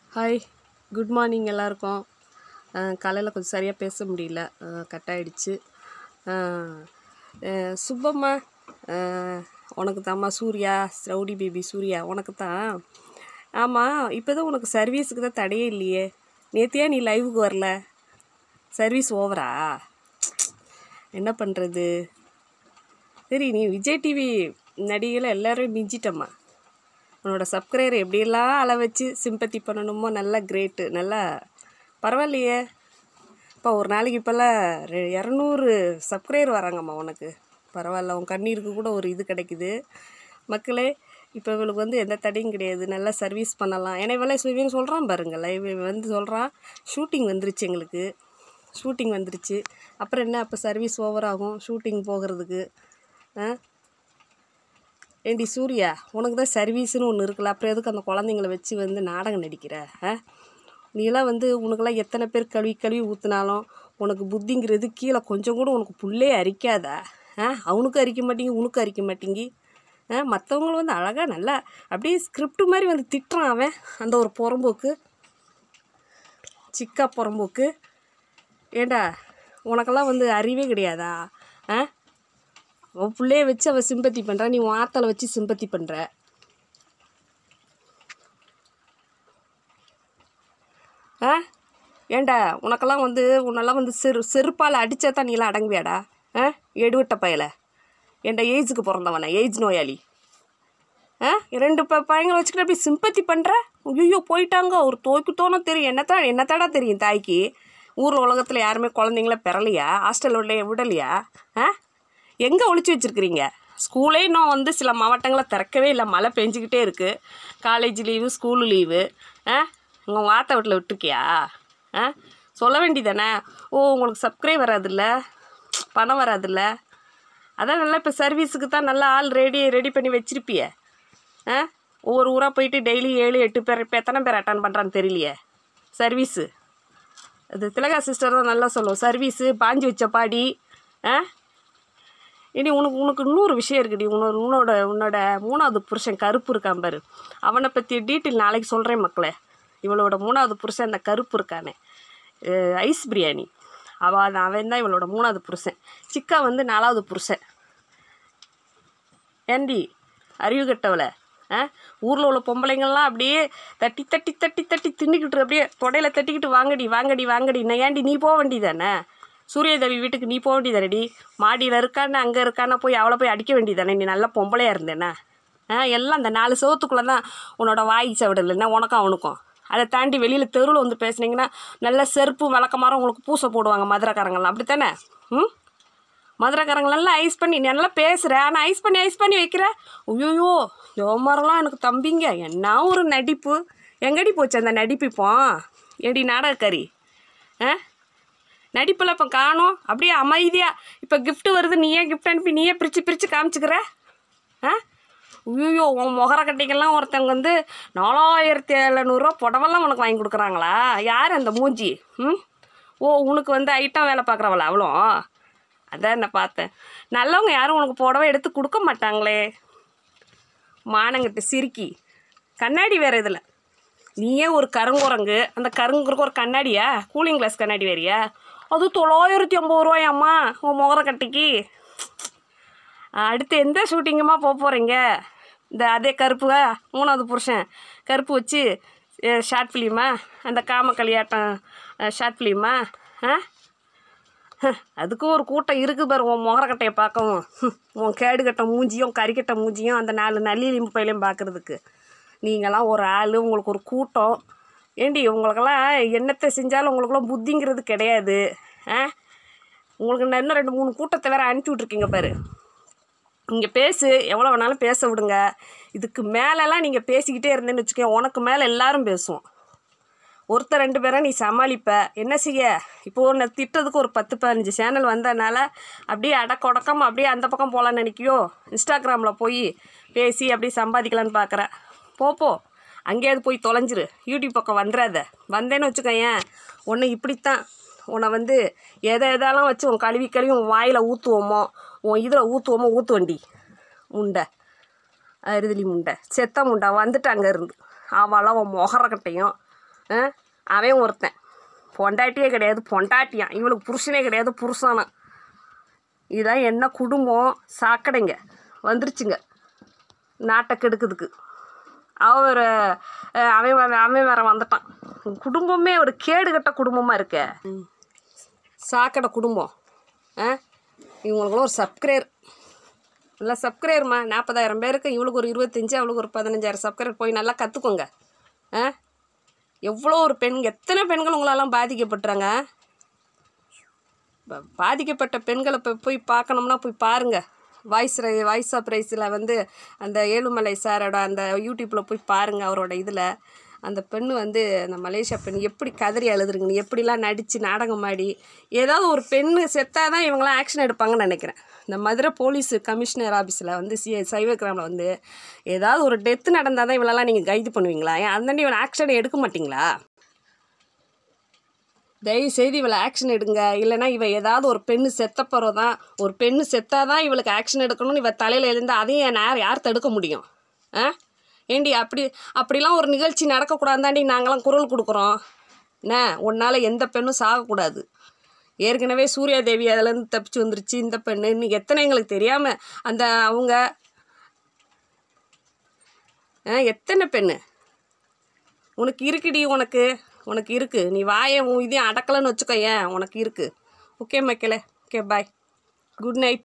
hi good morning எல்லாருக்கும் காலையில் கொஞ்சம் சரியாக பேச முடியல கட் ஆகிடுச்சு சுப்பம்மா அஹ், உனக்கு தாம்மா சூர்யா ரவுடி பேபி சூர்யா உனக்கு தான் ஆமாம் இப்போ தான் உனக்கு சர்வீஸுக்கு தான் தடையே இல்லையே நேத்தியா நீ லைவுக்கு வரல சர்வீஸ் ஓவரா என்ன பண்ணுறது சரி நீ விஜய் டிவி நடிகையில் எல்லாரும் மிஞ்சிட்டம்மா உன்னோட சப்ஸ்கிரைபர் எப்படியெல்லாம் அள வச்சு சிம்பத்தி பண்ணணுமோ நல்லா கிரேட்டு நல்லா பரவாயில்லையே இப்போ ஒரு நாளைக்கு இப்போல்லாம் ரெ- இரநூறு சப்ஸ்கிரைபர் வராங்கம்மா உனக்கு பரவாயில்ல உன் கண்ணீருக்கு கூட ஒரு இது கிடைக்குது மக்களே இப்போ இவளுக்கு வந்து எந்த தடையும் கிடையாது நல்லா சர்வீஸ் பண்ணலாம் ஏன்னா இவளே இவன் சொல்கிறான் பாருங்க லைவ் வந்து சொல்கிறான் ஷூட்டிங் வந்துருச்சு எங்களுக்கு ஷூட்டிங் வந்துருச்சு அப்புறம் என்ன அப்போ சர்வீஸ் ஓவர் ஆகும் ஷூட்டிங் போகிறதுக்கு ஆ ஏண்டி சூர்யா உனக்கு தான் சர்வீஸ்னு ஒன்று இருக்குல்ல அப்புறம் எதுக்கு அந்த குழந்தைங்கள வச்சு வந்து நாடகம் நடிக்கிற ஆ நீலாம் வந்து உனக்கெல்லாம் எத்தனை பேர் கழுவி கழுவி ஊற்றுனாலும் உனக்கு புத்திங்கிறது கீழே கொஞ்சம் கூட உனக்கு புல்லே அரிக்காதா ஆ அவனுக்கும் அரிக்க மாட்டேங்கி உனக்கும் அரிக்க மாட்டேங்கி ஆ மற்றவங்களும் வந்து அழகாக நல்லா அப்படியே ஸ்கிரிப்ட் மாதிரி வந்து திட்டுறான் அவன் அந்த ஒரு புறம்போக்கு சிக்கா புறம்போக்கு ஏண்டா உனக்கெல்லாம் வந்து அறிவே கிடையாதா ஆ அவன் பிள்ளைய வச்சு அவள் சிம்பத்தி பண்ணுறா நீ உன் ஆத்தலை வச்சு சிம்பத்தி பண்ணுற ஆ ஏண்டா உனக்கெல்லாம் வந்து உன்னெல்லாம் வந்து செரு செருப்பால் அடித்தா தான் நீலாம் அடங்குவியாடா ஆ எடுவிட்ட பயல ஏண்டா ஏஜுக்கு பிறந்தவன ஏஜ் நோயாளி ஆ ரெண்டு ப பையங்களை வச்சுக்கிட்டு அப்படி சிம்பத்தி பண்ணுற ஐயோ போயிட்டாங்க ஒரு தோய்க்கு தோணும் தெரியும் என்னத்தான் என்னத்தாடா தெரியும் தாய்க்கு ஊர் உலகத்தில் யாருமே குழந்தைங்கள பெறலையா ஹாஸ்டல் உள்ள விடலையா ஆ எங்கே ஒளிச்சு வச்சுருக்கிறீங்க ஸ்கூலே இன்னும் வந்து சில மாவட்டங்களில் திறக்கவே இல்லை மழை பெஞ்சிக்கிட்டே இருக்குது காலேஜ் லீவு ஸ்கூலு லீவு ஆ உங்கள் வாத்த வீட்டில் விட்டுருக்கியா ஆ சொல்ல வேண்டியதானே ஓ உங்களுக்கு சப்ஸ்கிரைப் வராதுல்ல பணம் வராதுல்ல அதான் நல்லா இப்போ சர்வீஸுக்கு தான் நல்லா ஆள் ரெடி ரெடி பண்ணி வச்சிருப்பியே ஆ ஒவ்வொரு ஊராக போயிட்டு டெய்லி ஏழு எட்டு பேர் இப்போ எத்தனை பேர் அட்டன் பண்ணுறான்னு தெரியலையே சர்வீஸு அது திலகா சிஸ்டர் தான் நல்லா சொல்லுவோம் சர்வீஸு பாஞ்சு வச்ச பாடி ஆ இனி உனக்கு உனக்கு இன்னொரு விஷயம் இருக்குடி உன்னோட உன்னோட உன்னோட மூணாவது புருஷன் கருப்பு இருக்கான் பாரு அவனை பற்றி டீட்டெயில் நாளைக்கு சொல்கிறேன் மக்களே இவளோட மூணாவது புருஷன் அந்த கருப்பு இருக்கானே அஹ் ஐஸ் பிரியாணி அவள் அவன் தான் இவளோட மூணாவது புருஷன் சிக்கா வந்து நாலாவது புருஷன் ஏண்டி அறிவு கெட்டவளை ஆ ஊரில் உள்ள பொம்பளைங்கள்லாம் அப்படியே தட்டி தட்டி தட்டி தட்டி தின்னுக்கிட்டு அப்படியே தொடையில் தட்டிக்கிட்டு வாங்கடி வாங்கடி வாங்கடி நான் ஏண்டி நீ போக வேண்டியதானே சூரியதேவி வீட்டுக்கு நீ போக வேண்டியதானடி மாடியில் இருக்கான்னு அங்கே இருக்கான்னா போய் அவளை போய் அடிக்க வேண்டியதானே நீ நல்லா பொம்பளையாக இருந்தேனா ஆ எல்லாம் அந்த நாலு செவத்துக்குள்ளே தான் உன்னோட வாய் சவிடல் என்ன உனக்கும் அவனுக்கும் அதை தாண்டி வெளியில் தெருவில் வந்து பேசுனீங்கன்னா நல்ல செருப்பு விளக்கமாரம் உங்களுக்கு பூசை போடுவாங்க மதுரைக்காரங்கெல்லாம் அப்படித்தானே ம் மதுரைக்காரங்களெல்லாம் ஐஸ் பண்ணி நீ நல்லா பேசுகிற ஆனால் ஐஸ் பண்ணி ஐஸ் பண்ணி வைக்கிற ஐயோயோ யோமரெல்லாம் எனக்கு தம்பிங்க என்ன ஒரு நடிப்பு எங்கடி போச்சு அந்த நடிப்பு இப்போ ஏடி நாடகக்காரி ஆ நடிப்பில் இப்போ காணோம் அப்படியே அமைதியாக இப்போ gift வருது நீயே கிஃப்ட் அனுப்பி நீயே பிரித்து பிரித்து காமிச்சுக்கிற ஆ ஐயோ உன் முகர கட்டைக்கெல்லாம் ஒருத்தவங்க வந்து நாலாயிரத்தி எழுநூறுவா புடவெல்லாம் உனக்கு வாங்கி கொடுக்குறாங்களா யார் அந்த மூஞ்சி ம் ஓ உனக்கு வந்து ஐட்டம் வேலை பார்க்குறவளா அவ்வளோ அதான் நான் பார்த்தேன் நல்லவங்க யாரும் உனக்கு புடவை எடுத்து கொடுக்க மாட்டாங்களே மானங்கிட்ட சிரிக்கி கண்ணாடி வேறு இதில் நீயே ஒரு கருங்குரங்கு அந்த கருங்குரங்கு ஒரு கண்ணாடியா கூலிங் கிளாஸ் கண்ணாடி வேறியா அது தொள்ளாயிரத்தி ஐம்பது ரூபாயாம்மா உன் முகர கட்டிக்கு அடுத்து எந்த ஷூட்டிங்குமா போக போகிறீங்க இந்த அதே கருப்பு மூணாவது புருஷன் கருப்பு வச்சு ஷார்ட் ஃபிலிமா அந்த காம கலியாட்டம் ஷார்ட் ஃபிலிமா ஆ அதுக்கும் ஒரு கூட்டம் இருக்குது பாரு உன் முகரக்கட்டையை பார்க்கவும் ஹம், உன் கேடுகட்ட மூஞ்சியும் கறிக்கட்ட மூஞ்சியும் அந்த நாலு நல்லிலிம்பு பையிலையும் பார்க்குறதுக்கு நீங்களாம் ஒரு ஆள் உங்களுக்கு ஒரு கூட்டம் ஏண்டி உங்களுக்கெல்லாம் என்னத்தை செஞ்சாலும் உங்களுக்கெல்லாம் புத்திங்கிறது கிடையாது ஆ உங்களுக்கு நான் இன்னும் ரெண்டு மூணு கூட்டத்தை வேறு அனுப்பி விட்ருக்கீங்க பாரு நீங்கள் பேசு எவ்வளோ வேணாலும் பேச விடுங்க இதுக்கு மேலெல்லாம் நீங்கள் பேசிக்கிட்டே இருந்தேன்னு வச்சுக்கோங்க உனக்கு மேலே எல்லாரும் பேசுவோம் ஒருத்தர் ரெண்டு பேரை நீ சமாளிப்ப என்ன செய்ய இப்போ ஒன்று திட்டத்துக்கு ஒரு பத்து பதினஞ்சு சேனல் வந்ததுனால அப்படியே அடக்க உடக்கமா அப்படியே அந்த பக்கம் போகலான்னு நினைக்கியோ இன்ஸ்டாகிராமில் போய் பேசி அப்படியே சம்பாதிக்கலான்னு பார்க்குற போ போ அங்கேயாவது போய் தொலைஞ்சிரு யூடியூப் பக்கம் வந்துடாத வந்தேன்னு வச்சுக்கோயேன் ஒன்று இப்படித்தான் உன்னை வந்து எதை எதெல்லாம் வச்சு உன் கழுவி கழுவி உன் வாயில் ஊற்றுவோமோ உன் இதில் ஊற்றுவோமோ ஊற்று வண்டி முண்டை அறுதலி முண்டை செத்த முண்டை வந்துட்டு அங்கே இருந்து அவளாம் உன் முகரக்கட்டையும் ஆ அவன் ஒருத்தன் பொண்டாட்டியே கிடையாது பொண்டாட்டியான் இவளுக்கு புருஷனே கிடையாது புருஷனா இதான் என்ன குடும்பம் சாக்கடைங்க வந்துருச்சுங்க நாட்டை கெடுக்குதுக்கு அவர் அவன் வே- அவன் வேற வந்துட்டான் குடும்பமே ஒரு கேடு கட்ட குடும்பமாக இருக்கே சாக்கடை குடும்பம் ஆ இவங்களுக்குலாம் ஒரு சப்ஸ்கிரைபர் நல்லா சப்ஸ்கிரைபர்மா நாற்பதாயிரம் பேருக்கு இவளுக்கு ஒரு இருபத்தஞ்சி அவளுக்கு ஒரு பதினஞ்சாயிரம் சப்ஸ்கிரைபர் போய் நல்லா கற்றுக்கோங்க ஆ எவ்வளோ ஒரு பெண் எத்தனை பெண்கள் உங்களாலாம் பாதிக்கப்பட்டுறாங்க ப- பாதிக்கப்பட்ட பெண்களை போய் போய் பார்க்கணும்னா போய் பாருங்கள் வாய்ஸ் ரை வாய்ஸ் ஆஃப் ரைஸில் வந்து அந்த ஏழுமலை சாரோட அந்த யூடியூப்பில் போய் பாருங்கள் அவரோட இதில் அந்த பெண்ணு வந்து அந்த மலேசியா பெண் எப்படி கதறி அழுதுருங்கன்னு எப்படிலாம் நடித்து நாடகம் ஆடி ஏதாவது ஒரு பெண்ணு செத்தாதான் தான் இவங்களாம் ஆக்ஷன் எடுப்பாங்கன்னு நினைக்கிறேன் இந்த மதுரை போலீஸ் கமிஷனர் ஆஃபீஸில் வந்து சி சைவ கிராமில் வந்து ஏதாவது ஒரு டெத்து நடந்தால் தான் இவளெல்லாம் நீங்கள் கைது பண்ணுவீங்களா ஏன் அந்த இவன் ஆக்ஷன் எடுக்க மாட்டீங்களா தயவு செய்து இவளை ஆக்ஷன் எடுங்க இல்லைன்னா இவ ஏதாவது ஒரு பெண்ணு செத்த தான் ஒரு பெண்ணு செத்தாதான் இவளுக்கு ஆக்ஷன் எடுக்கணும்னு இவ தலையில் எழுந்து அதையும் யார் யார் தடுக்க முடியும் ஆ ஏண்டி அப்படி அப்படிலாம் ஒரு நிகழ்ச்சி நடக்கக்கூடாதாண்டி நாங்களாம் குரல் கொடுக்குறோம் என்ன உன்னால் எந்த பெண்ணும் சாகக்கூடாது ஏற்கனவே சூர்யா தேவி அதுலேருந்து தப்பிச்சு வந்துருச்சு இந்த பெண்ணு இன்னைக்கு எத்தனை எங்களுக்கு தெரியாமல் அந்த அவங்க ஆ எத்தனை பெண்ணு உனக்கு இருக்குடி உனக்கு உனக்கு இருக்கு நீ வாயை உன் இதையும் அடக்கலைன்னு வச்சுக்கோ ஏன் உனக்கு இருக்கு ஓகே மக்களே ஓகே பாய் குட் நைட்